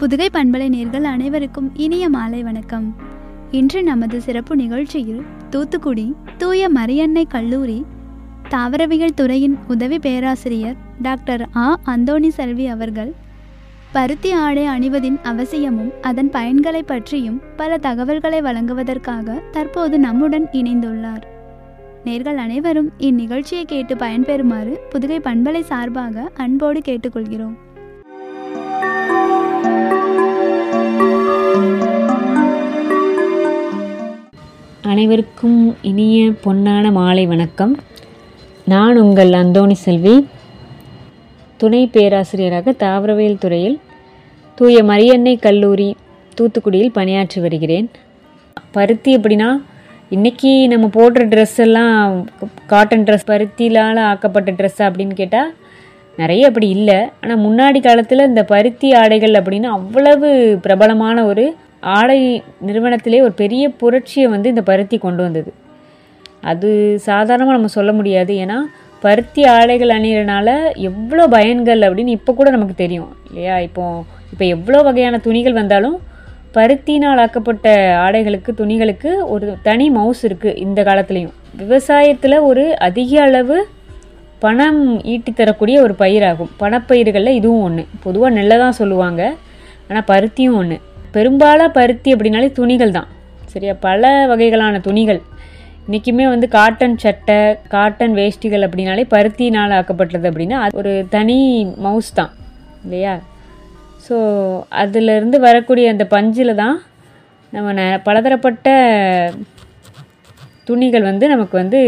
புதுகை பண்பலை நேர்கள் அனைவருக்கும் இனிய மாலை வணக்கம் இன்று நமது சிறப்பு நிகழ்ச்சியில் தூத்துக்குடி தூய மரியன்னை கல்லூரி தாவரவியல் துறையின் உதவி பேராசிரியர் டாக்டர் ஆ அந்தோணி செல்வி அவர்கள் பருத்தி ஆடை அணிவதின் அவசியமும் அதன் பயன்களை பற்றியும் பல தகவல்களை வழங்குவதற்காக தற்போது நம்முடன் இணைந்துள்ளார் நேர்கள் அனைவரும் இந்நிகழ்ச்சியை கேட்டு பயன்பெறுமாறு புதுகை பண்பலை சார்பாக அன்போடு கேட்டுக்கொள்கிறோம் அனைவருக்கும் இனிய பொன்னான மாலை வணக்கம் நான் உங்கள் அந்தோணி செல்வி துணை பேராசிரியராக தாவரவியல் துறையில் தூய மரியன்னை கல்லூரி தூத்துக்குடியில் பணியாற்றி வருகிறேன் பருத்தி அப்படின்னா இன்றைக்கி நம்ம போடுற ட்ரெஸ் எல்லாம் காட்டன் ட்ரெஸ் பருத்திலால் ஆக்கப்பட்ட ட்ரெஸ் அப்படின்னு கேட்டால் நிறைய அப்படி இல்லை ஆனால் முன்னாடி காலத்தில் இந்த பருத்தி ஆடைகள் அப்படின்னு அவ்வளவு பிரபலமான ஒரு ஆடை நிறுவனத்திலே ஒரு பெரிய புரட்சியை வந்து இந்த பருத்தி கொண்டு வந்தது அது சாதாரணமாக நம்ம சொல்ல முடியாது ஏன்னா பருத்தி ஆடைகள் அணிகிறனால எவ்வளோ பயன்கள் அப்படின்னு இப்போ கூட நமக்கு தெரியும் இல்லையா இப்போ இப்போ எவ்வளோ வகையான துணிகள் வந்தாலும் பருத்தினால் ஆக்கப்பட்ட ஆடைகளுக்கு துணிகளுக்கு ஒரு தனி மவுஸ் இருக்குது இந்த காலத்துலேயும் விவசாயத்தில் ஒரு அதிக அளவு பணம் ஈட்டி தரக்கூடிய ஒரு பயிராகும் பணப்பயிர்களில் இதுவும் ஒன்று பொதுவாக நெல்லை தான் சொல்லுவாங்க ஆனால் பருத்தியும் ஒன்று பெரும்பாலாக பருத்தி அப்படின்னாலே துணிகள் தான் சரியா பல வகைகளான துணிகள் இன்றைக்குமே வந்து காட்டன் சட்டை காட்டன் வேஷ்டிகள் அப்படின்னாலே பருத்தினால் ஆக்கப்பட்டது அப்படின்னா அது ஒரு தனி மவுஸ் தான் இல்லையா ஸோ அதிலிருந்து வரக்கூடிய அந்த பஞ்சில் தான் நம்ம ந பலதரப்பட்ட துணிகள் வந்து நமக்கு வந்து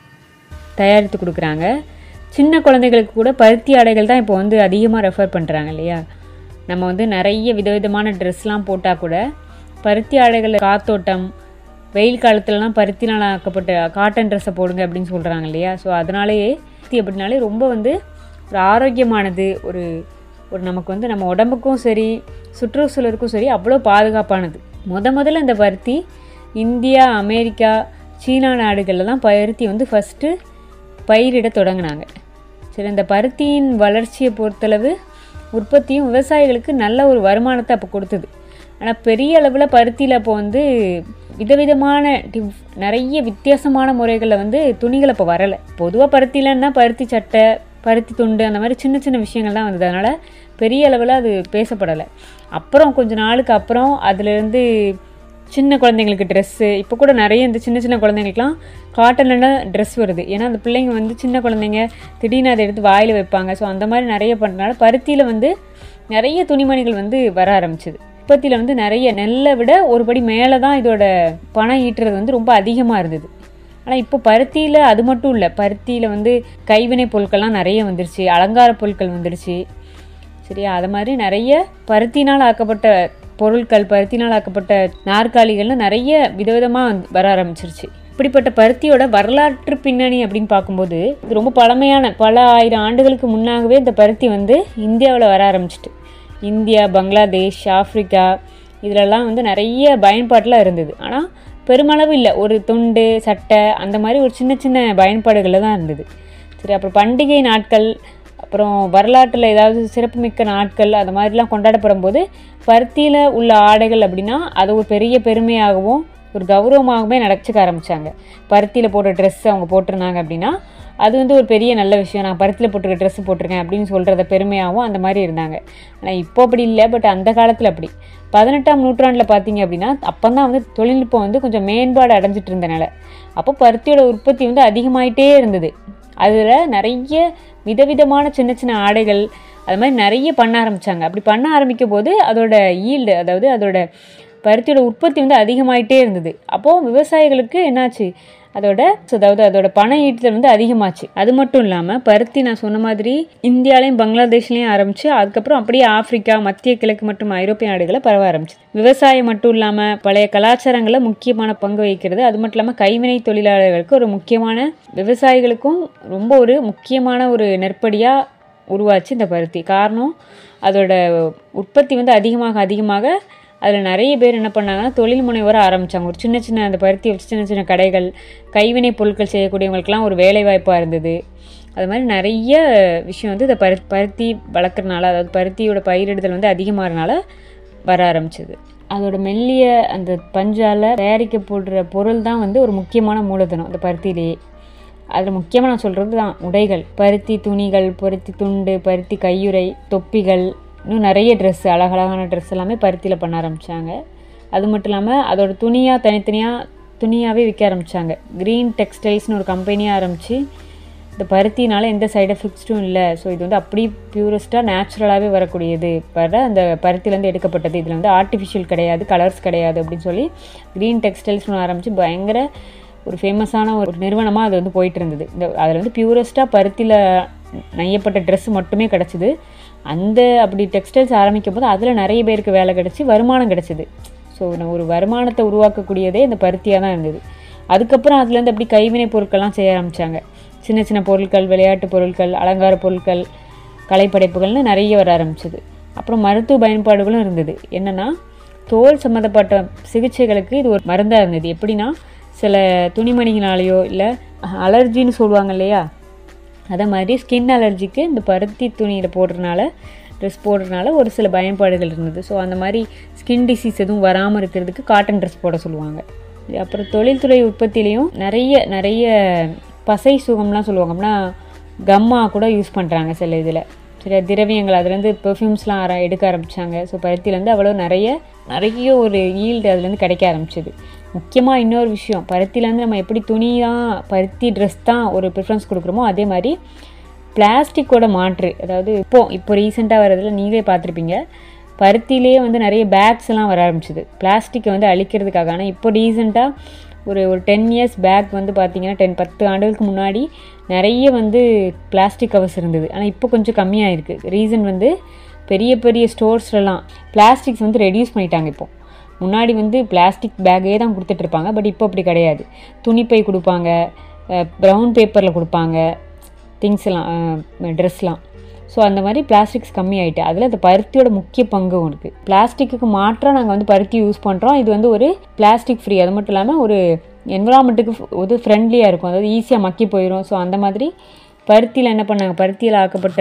தயாரித்து கொடுக்குறாங்க சின்ன குழந்தைகளுக்கு கூட பருத்தி ஆடைகள் தான் இப்போ வந்து அதிகமாக ரெஃபர் பண்ணுறாங்க இல்லையா நம்ம வந்து நிறைய விதவிதமான ட்ரெஸ்லாம் போட்டால் கூட பருத்தி ஆடைகள் காத்தோட்டம் வெயில் காலத்துலலாம் பருத்தினால் ஆக்கப்பட்ட காட்டன் ட்ரெஸ்ஸை போடுங்க அப்படின்னு சொல்கிறாங்க இல்லையா ஸோ அதனாலேயே பருத்தி அப்படின்னாலே ரொம்ப வந்து ஒரு ஆரோக்கியமானது ஒரு ஒரு நமக்கு வந்து நம்ம உடம்புக்கும் சரி சுற்றுச்சூழலுக்கும் சரி அவ்வளோ பாதுகாப்பானது முத முதல்ல இந்த பருத்தி இந்தியா அமெரிக்கா சீனா நாடுகளில் தான் பருத்தி வந்து ஃபஸ்ட்டு பயிரிட தொடங்கினாங்க சரி இந்த பருத்தியின் வளர்ச்சியை பொறுத்தளவு உற்பத்தியும் விவசாயிகளுக்கு நல்ல ஒரு வருமானத்தை அப்போ கொடுத்தது ஆனால் பெரிய அளவில் பருத்தியில் அப்போ வந்து விதவிதமான டிவ் நிறைய வித்தியாசமான முறைகளில் வந்து துணிகள் அப்போ வரலை பொதுவாக பருத்திலன்னா பருத்தி சட்டை பருத்தி துண்டு அந்த மாதிரி சின்ன சின்ன விஷயங்கள் தான் வந்தது அதனால் பெரிய அளவில் அது பேசப்படலை அப்புறம் கொஞ்ச நாளுக்கு அப்புறம் அதுலேருந்து சின்ன குழந்தைங்களுக்கு ட்ரெஸ்ஸு இப்போ கூட நிறைய இந்த சின்ன சின்ன குழந்தைங்களுக்குலாம் காட்டனில் ட்ரெஸ் வருது ஏன்னா அந்த பிள்ளைங்க வந்து சின்ன குழந்தைங்க திடீர்னு அதை எடுத்து வாயில் வைப்பாங்க ஸோ அந்த மாதிரி நிறைய பண்ணுறதுனால பருத்தியில் வந்து நிறைய துணிமணிகள் வந்து வர ஆரம்பிச்சிது உற்பத்தியில் வந்து நிறைய நெல்லை விட ஒருபடி மேலே தான் இதோட பணம் ஈட்டுறது வந்து ரொம்ப அதிகமாக இருந்தது ஆனால் இப்போ பருத்தியில் அது மட்டும் இல்லை பருத்தியில் வந்து கைவினை பொருட்கள்லாம் நிறைய வந்துருச்சு அலங்கார பொருட்கள் வந்துருச்சு சரியா அது மாதிரி நிறைய பருத்தினால் ஆக்கப்பட்ட பொருட்கள் பருத்தினால் ஆக்கப்பட்ட நாற்காலிகள்னு நிறைய விதவிதமாக வர ஆரம்பிச்சிருச்சு இப்படிப்பட்ட பருத்தியோட வரலாற்று பின்னணி அப்படின்னு பார்க்கும்போது இது ரொம்ப பழமையான பல ஆயிரம் ஆண்டுகளுக்கு முன்னாகவே இந்த பருத்தி வந்து இந்தியாவில் வர ஆரம்பிச்சிட்டு இந்தியா பங்களாதேஷ் ஆப்ரிக்கா இதிலெல்லாம் வந்து நிறைய பயன்பாட்டில் இருந்தது ஆனால் பெருமளவு இல்லை ஒரு துண்டு சட்டை அந்த மாதிரி ஒரு சின்ன சின்ன பயன்பாடுகளில் தான் இருந்தது சரி அப்புறம் பண்டிகை நாட்கள் அப்புறம் வரலாற்றில் ஏதாவது சிறப்புமிக்க நாட்கள் அது மாதிரிலாம் கொண்டாடப்படும் போது பருத்தியில் உள்ள ஆடைகள் அப்படின்னா அது ஒரு பெரிய பெருமையாகவும் ஒரு கௌரவமாகவே நடச்சிக்க ஆரம்பித்தாங்க பருத்தியில் போடுற ட்ரெஸ் அவங்க போட்டிருந்தாங்க அப்படின்னா அது வந்து ஒரு பெரிய நல்ல விஷயம் நான் பருத்தியில் போட்டிருக்க ட்ரெஸ் போட்டிருக்கேன் அப்படின்னு சொல்கிறத பெருமையாகவும் அந்த மாதிரி இருந்தாங்க ஆனால் இப்போ அப்படி இல்லை பட் அந்த காலத்தில் அப்படி பதினெட்டாம் நூற்றாண்டில் பார்த்தீங்க அப்படின்னா அப்போ தான் வந்து தொழில்நுட்பம் வந்து கொஞ்சம் மேம்பாடு அடைஞ்சிட்டு இருந்தனால அப்போ பருத்தியோட உற்பத்தி வந்து அதிகமாயிட்டே இருந்தது அதில் நிறைய விதவிதமான சின்ன சின்ன ஆடைகள் அது மாதிரி நிறைய பண்ண ஆரம்பித்தாங்க அப்படி பண்ண ஆரம்பிக்கும் போது அதோட ஈல்டு அதாவது அதோட பருத்தியோட உற்பத்தி வந்து அதிகமாயிட்டே இருந்தது அப்போது விவசாயிகளுக்கு என்னாச்சு அதோட அதாவது அதோட பண ஈட்டுதல் வந்து அதிகமாச்சு அது மட்டும் இல்லாமல் பருத்தி நான் சொன்ன மாதிரி இந்தியாலையும் பங்களாதேஷ்லேயும் ஆரம்பிச்சு அதுக்கப்புறம் அப்படியே ஆப்பிரிக்கா மத்திய கிழக்கு மற்றும் ஐரோப்பிய நாடுகளை பரவ ஆரம்பிச்சு விவசாயம் மட்டும் இல்லாமல் பழைய கலாச்சாரங்களில் முக்கியமான பங்கு வகிக்கிறது அது மட்டும் இல்லாமல் கைவினை தொழிலாளர்களுக்கு ஒரு முக்கியமான விவசாயிகளுக்கும் ரொம்ப ஒரு முக்கியமான ஒரு நெற்படியாக உருவாச்சு இந்த பருத்தி காரணம் அதோட உற்பத்தி வந்து அதிகமாக அதிகமாக அதில் நிறைய பேர் என்ன பண்ணாங்கன்னா தொழில் முனைவர ஆரம்பித்தாங்க ஒரு சின்ன சின்ன அந்த பருத்தி வச்சு சின்ன சின்ன கடைகள் கைவினை பொருட்கள் செய்யக்கூடியவங்களுக்கெல்லாம் ஒரு வேலை வாய்ப்பாக இருந்தது அது மாதிரி நிறைய விஷயம் வந்து இந்த பரு பருத்தி வளர்க்குறனால அதாவது பருத்தியோட பயிரிடுதல் வந்து அதிகமாகறனால வர ஆரம்பிச்சது அதோட மெல்லிய அந்த பஞ்சால் தயாரிக்கப்படுற பொருள் தான் வந்து ஒரு முக்கியமான மூலதனம் அந்த பருத்தியிலேயே அதில் முக்கியமாக நான் சொல்கிறது தான் உடைகள் பருத்தி துணிகள் பருத்தி துண்டு பருத்தி கையுறை தொப்பிகள் இன்னும் நிறைய ட்ரெஸ் அழகழகான ட்ரெஸ் எல்லாமே பருத்தியில் பண்ண ஆரம்பித்தாங்க அது மட்டும் இல்லாமல் அதோட துணியாக தனித்தனியாக துணியாகவே விற்க ஆரம்பித்தாங்க க்ரீன் டெக்ஸ்டைல்ஸ்னு ஒரு கம்பெனியாக ஆரம்பித்து இந்த பருத்தினால எந்த சைடு எஃபெக்ட்ஸும் இல்லை ஸோ இது வந்து அப்படி பியூரஸ்ட்டாக நேச்சுரலாகவே வரக்கூடியது வர அந்த பருத்திலேருந்து எடுக்கப்பட்டது இதில் வந்து ஆர்டிஃபிஷியல் கிடையாது கலர்ஸ் கிடையாது அப்படின்னு சொல்லி க்ரீன் டெக்ஸ்டைல்ஸ்னு ஆரம்பித்து பயங்கர ஒரு ஃபேமஸான ஒரு நிறுவனமாக அது வந்து போயிட்டு இருந்தது இந்த அதில் வந்து பியூரஸ்ட்டாக பருத்தியில் நெய்யப்பட்ட ட்ரெஸ் மட்டுமே கிடச்சிது அந்த அப்படி டெக்ஸ்டைல்ஸ் ஆரம்பிக்கும் போது அதில் நிறைய பேருக்கு வேலை கிடச்சி வருமானம் கிடச்சிது ஸோ ஒரு வருமானத்தை உருவாக்கக்கூடியதே இந்த பருத்தியாக தான் இருந்தது அதுக்கப்புறம் அதுலேருந்து அப்படி கைவினை பொருட்கள்லாம் செய்ய ஆரம்பித்தாங்க சின்ன சின்ன பொருட்கள் விளையாட்டு பொருட்கள் அலங்கார பொருட்கள் கலைப்படைப்புகள்னு நிறைய வர ஆரம்பிச்சது அப்புறம் மருத்துவ பயன்பாடுகளும் இருந்தது என்னென்னா தோல் சம்மந்தப்பட்ட சிகிச்சைகளுக்கு இது ஒரு மருந்தாக இருந்தது எப்படின்னா சில துணிமணிகளாலேயோ இல்லை அலர்ஜின்னு சொல்லுவாங்க இல்லையா அதே மாதிரி ஸ்கின் அலர்ஜிக்கு இந்த பருத்தி துணியில் போடுறதுனால ட்ரெஸ் போடுறதுனால ஒரு சில பயன்பாடுகள் இருந்தது ஸோ அந்த மாதிரி ஸ்கின் டிசீஸ் எதுவும் வராமல் இருக்கிறதுக்கு காட்டன் ட்ரெஸ் போட சொல்லுவாங்க அப்புறம் தொழில்துறை உற்பத்திலையும் நிறைய நிறைய பசை சுகம்லாம் சொல்லுவாங்க அப்படின்னா கம்மா கூட யூஸ் பண்ணுறாங்க சில இதில் சில திரவியங்கள் அதுலேருந்து பெர்ஃப்யூம்ஸ்லாம் ஆர எடுக்க ஆரம்பித்தாங்க ஸோ பருத்திலேருந்து அவ்வளோ நிறைய நிறைய ஒரு ஈல்டு அதுலேருந்து கிடைக்க ஆரம்பிச்சிது முக்கியமாக இன்னொரு விஷயம் பருத்திலேருந்து நம்ம எப்படி துணி தான் பருத்தி ட்ரெஸ் தான் ஒரு ப்ரிஃபரன்ஸ் கொடுக்குறோமோ அதே மாதிரி பிளாஸ்டிக்கோட மாற்று அதாவது இப்போ இப்போ ரீசெண்டாக வரதுல நீங்களே பார்த்துருப்பீங்க பருத்திலேயே வந்து நிறைய பேக்ஸ் எல்லாம் வர ஆரம்பிச்சிது பிளாஸ்டிக்கை வந்து அழிக்கிறதுக்காக ஆனால் இப்போ ரீசெண்டாக ஒரு ஒரு டென் இயர்ஸ் பேக் வந்து பார்த்தீங்கன்னா டென் பத்து ஆண்டுகளுக்கு முன்னாடி நிறைய வந்து பிளாஸ்டிக் கவர்ஸ் இருந்தது ஆனால் இப்போ கொஞ்சம் கம்மியாக இருக்குது ரீசன் வந்து பெரிய பெரிய ஸ்டோர்ஸ்லலாம் பிளாஸ்டிக்ஸ் வந்து ரெடியூஸ் பண்ணிட்டாங்க இப்போ முன்னாடி வந்து பிளாஸ்டிக் பேக்கே தான் கொடுத்துட்ருப்பாங்க பட் இப்போ அப்படி கிடையாது துணிப்பை கொடுப்பாங்க ப்ரௌன் பேப்பரில் கொடுப்பாங்க திங்ஸ் எல்லாம் ட்ரெஸ்லாம் ஸோ அந்த மாதிரி பிளாஸ்டிக்ஸ் கம்மி ஆகிட்டு அதில் அந்த பருத்தியோட முக்கிய பங்கு உனக்கு பிளாஸ்டிக்கு மாற்றாக நாங்கள் வந்து பருத்தி யூஸ் பண்ணுறோம் இது வந்து ஒரு பிளாஸ்டிக் ஃப்ரீ அது மட்டும் இல்லாமல் ஒரு என்விரான்மெண்ட்டுக்கு ஒரு ஃப்ரெண்ட்லியாக இருக்கும் அதாவது ஈஸியாக மக்கி போயிடும் ஸோ அந்த மாதிரி பருத்தியில் என்ன பண்ணாங்க பருத்தியில் ஆக்கப்பட்ட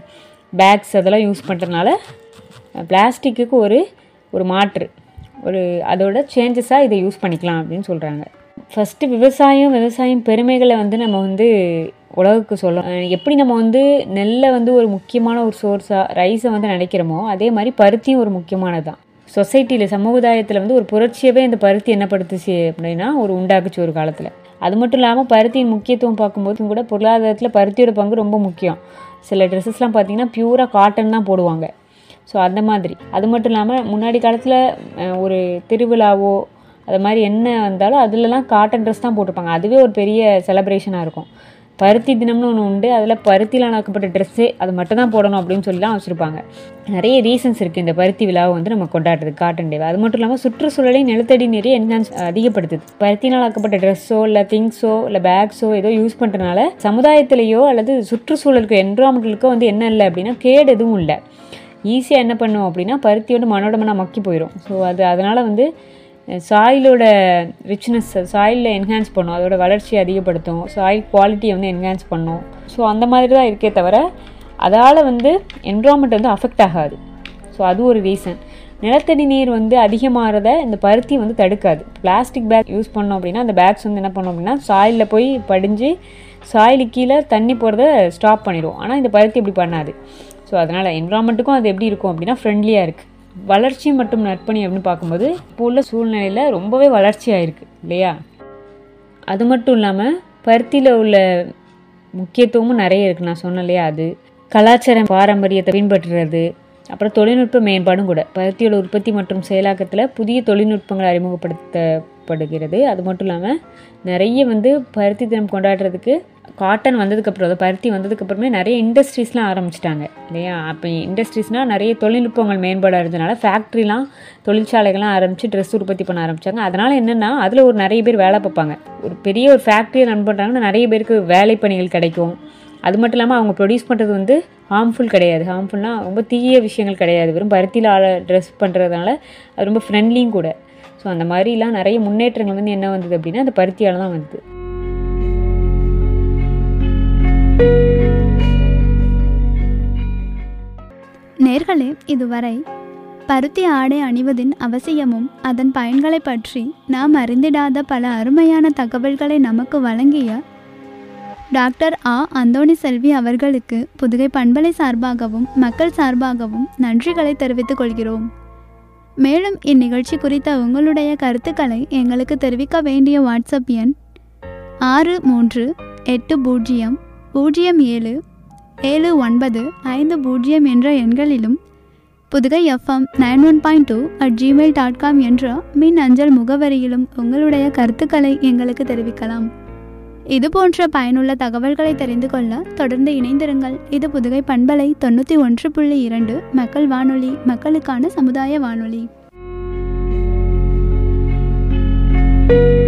பேக்ஸ் அதெல்லாம் யூஸ் பண்ணுறதுனால பிளாஸ்டிக்கு ஒரு ஒரு மாற்று ஒரு அதோட சேஞ்சஸாக இதை யூஸ் பண்ணிக்கலாம் அப்படின்னு சொல்கிறாங்க ஃபஸ்ட்டு விவசாயம் விவசாயம் பெருமைகளை வந்து நம்ம வந்து உலகுக்கு சொல்லணும் எப்படி நம்ம வந்து நெல்லை வந்து ஒரு முக்கியமான ஒரு சோர்ஸாக ரைஸை வந்து நினைக்கிறோமோ அதே மாதிரி பருத்தியும் ஒரு முக்கியமானது தான் சொசைட்டியில் சமுதாயத்தில் வந்து ஒரு புரட்சியவே இந்த பருத்தி என்னப்படுத்துச்சு அப்படின்னா ஒரு உண்டாக்குச்சு ஒரு காலத்தில் அது மட்டும் இல்லாமல் பருத்தியின் முக்கியத்துவம் பார்க்கும்போது கூட பொருளாதாரத்தில் பருத்தியோட பங்கு ரொம்ப முக்கியம் சில ட்ரெஸ்ஸஸ்லாம் பார்த்தீங்கன்னா பியூராக காட்டன் தான் போடுவாங்க ஸோ அந்த மாதிரி அது மட்டும் இல்லாமல் முன்னாடி காலத்தில் ஒரு திருவிழாவோ அது மாதிரி என்ன வந்தாலும் அதுலலாம் காட்டன் ட்ரெஸ் தான் போட்டிருப்பாங்க அதுவே ஒரு பெரிய செலப்ரேஷனாக இருக்கும் பருத்தி தினம்னு ஒன்று உண்டு அதில் பருத்தியில் ஆக்கப்பட்ட ட்ரெஸ்ஸு அது மட்டும் தான் போடணும் அப்படின்னு சொல்லிலாம் வச்சுருப்பாங்க நிறைய ரீசன்ஸ் இருக்குது இந்த பருத்தி விழாவை வந்து நம்ம கொண்டாடுறது காட்டன் டே அது மட்டும் இல்லாமல் சுற்றுச்சூழலை நிலத்தடி நிறைய என்ஹான்ஸ் அதிகப்படுத்துது பருத்தினால் ஆக்கப்பட்ட ட்ரெஸ்ஸோ இல்லை திங்ஸோ இல்லை பேக்ஸோ ஏதோ யூஸ் பண்ணுறதுனால சமுதாயத்திலேயோ அல்லது சுற்றுச்சூழலுக்கு என்விரான்மெண்டலுக்கோ வந்து என்ன இல்லை அப்படின்னா கேடு எதுவும் இல்லை ஈஸியாக என்ன பண்ணுவோம் அப்படின்னா பருத்தி வந்து மண்ணோட மண்ணாக மக்கி போயிடும் ஸோ அது அதனால் வந்து சாயிலோட ரிச்னஸ் சாயிலில் என்ஹான்ஸ் பண்ணும் அதோட வளர்ச்சியை அதிகப்படுத்தும் சாயில் குவாலிட்டியை வந்து என்ஹான்ஸ் பண்ணும் ஸோ அந்த மாதிரி தான் இருக்கே தவிர அதால் வந்து என்விரான்மெண்ட் வந்து அஃபெக்ட் ஆகாது ஸோ அது ஒரு ரீசன் நிலத்தடி நீர் வந்து அதிகமாகிறத இந்த பருத்தி வந்து தடுக்காது பிளாஸ்டிக் பேக் யூஸ் பண்ணோம் அப்படின்னா அந்த பேக்ஸ் வந்து என்ன பண்ணோம் அப்படின்னா சாயிலில் போய் படிஞ்சு சாயிலுக்கு கீழே தண்ணி போகிறத ஸ்டாப் பண்ணிடும் ஆனால் இந்த பருத்தி இப்படி பண்ணாது ஸோ அதனால் என்விரான்மெண்ட்டுக்கும் அது எப்படி இருக்கும் அப்படின்னா ஃப்ரெண்ட்லியாக இருக்குது வளர்ச்சி மற்றும் நற்பணி அப்படின்னு பார்க்கும்போது இப்போ உள்ள சூழ்நிலையில் ரொம்பவே வளர்ச்சி ஆயிருக்கு இல்லையா அது மட்டும் இல்லாமல் பருத்தியில் உள்ள முக்கியத்துவமும் நிறைய இருக்குது நான் சொன்னேன் இல்லையா அது கலாச்சார பாரம்பரியத்தை பின்பற்றுறது அப்புறம் தொழில்நுட்ப மேம்பாடும் கூட பருத்தியோட உற்பத்தி மற்றும் செயலாக்கத்தில் புதிய தொழில்நுட்பங்கள் அறிமுகப்படுத்தப்படுகிறது அது மட்டும் இல்லாமல் நிறைய வந்து பருத்தி தினம் கொண்டாடுறதுக்கு காட்டன் வந்ததுக்கப்புறம் அதாவது பருத்தி வந்ததுக்கப்புறமே நிறைய இண்டஸ்ட்ரீஸ்லாம் ஆரம்பிச்சிட்டாங்க இல்லையா அப்போ இண்டஸ்ட்ரீஸ்னால் நிறைய தொழில்நுட்பங்கள் மேம்பாடு இருந்தனால ஃபேக்ட்ரிலாம் தொழிற்சாலைகள்லாம் ஆரம்பித்து ட்ரெஸ் உற்பத்தி பண்ண ஆரம்பித்தாங்க அதனால் என்னென்னா அதில் ஒரு நிறைய பேர் வேலை பார்ப்பாங்க ஒரு பெரிய ஒரு ஃபேக்ட்ரியை ரன் பண்ணுறாங்கன்னா நிறைய பேருக்கு வேலை பணிகள் கிடைக்கும் அது மட்டும் இல்லாமல் அவங்க ப்ரொடியூஸ் பண்ணுறது வந்து ஹார்ம்ஃபுல் கிடையாது ஹார்ம்ஃபுல்னால் ரொம்ப தீய விஷயங்கள் கிடையாது வெறும் பருத்தியில் ஆள ட்ரெஸ் பண்ணுறதுனால அது ரொம்ப ஃப்ரெண்ட்லியும் கூட ஸோ அந்த மாதிரிலாம் நிறைய முன்னேற்றங்கள் வந்து என்ன வந்தது அப்படின்னா அந்த பருத்தியால் தான் வந்தது நேர்களே இதுவரை பருத்தி ஆடை அணிவதின் அவசியமும் அதன் பயன்களை பற்றி நாம் அறிந்திடாத பல அருமையான தகவல்களை நமக்கு வழங்கிய டாக்டர் ஆ அந்தோணி செல்வி அவர்களுக்கு புதுகை பண்பலை சார்பாகவும் மக்கள் சார்பாகவும் நன்றிகளை தெரிவித்துக் கொள்கிறோம் மேலும் இந்நிகழ்ச்சி குறித்த உங்களுடைய கருத்துக்களை எங்களுக்கு தெரிவிக்க வேண்டிய வாட்ஸ்அப் எண் ஆறு மூன்று எட்டு பூஜ்ஜியம் பூஜ்ஜியம் ஏழு ஏழு ஒன்பது ஐந்து பூஜ்ஜியம் என்ற எண்களிலும் Pudugai FM nine one point two at Gmail dot com என்ற மின் அஞ்சல் முகவரியிலும் உங்களுடைய கருத்துக்களை எங்களுக்கு தெரிவிக்கலாம் இது போன்ற பயனுள்ள தகவல்களை தெரிந்து கொள்ள தொடர்ந்து இணைந்திருங்கள் இது புதுகை பண்பலை தொண்ணூற்றி ஒன்று புள்ளி இரண்டு மக்கள் வானொலி மக்களுக்கான சமுதாய வானொலி